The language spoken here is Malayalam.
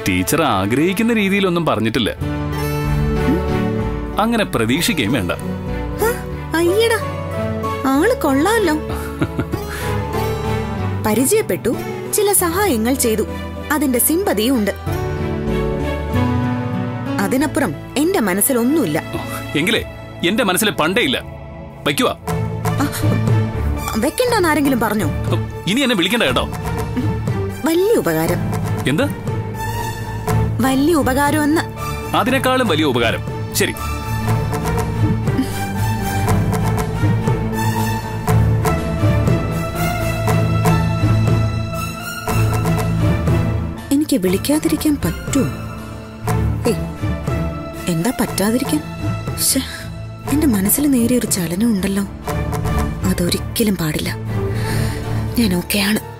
ടീച്ചർ ആഗ്രഹിക്കുന്ന രീതിയിലൊന്നും പറഞ്ഞിട്ടില്ല അങ്ങനെ പ്രതീക്ഷിക്കുകയും വേണ്ട ഹ, അയ്യടാ ആള് കൊള്ളാലോ പരിചയപ്പെട്ടു ചില സഹായങ്ങൾ ചെയ്തു അതിന്റെ സിമ്പതിയും ഉണ്ട് അതിനപ്പുറം എന്റെ മനസ്സിലൊന്നുമില്ല എങ്കിലേ എന്റെ മനസ്സിൽ പണ്ടേ ഇല്ല വയ്ക്കുവാ വെക്കണ്ടെന്ന് ആരെങ്കിലും പറഞ്ഞോ ഇനി എന്നെ വിളിക്കണ്ട കേട്ടോ വലിയ ഉപകാരം എന്ത് വലിയ ഉപകാരം എന്ന് അതിനേക്കാളും വലിയ ഉപകാരം ശരി എനിക്ക് വിളിക്കാതിരിക്കാൻ പറ്റുമോ ഏയ് എന്താ പറ്റാതിരിക്കാൻ ശ്ശെ, എന്റെ മനസ്സിൽ നേരിയ ഒരു ചലനം ഉണ്ടല്ലോ അതൊരിക്കലും പാടില്ല ഞാൻ ഓക്കെയാണ്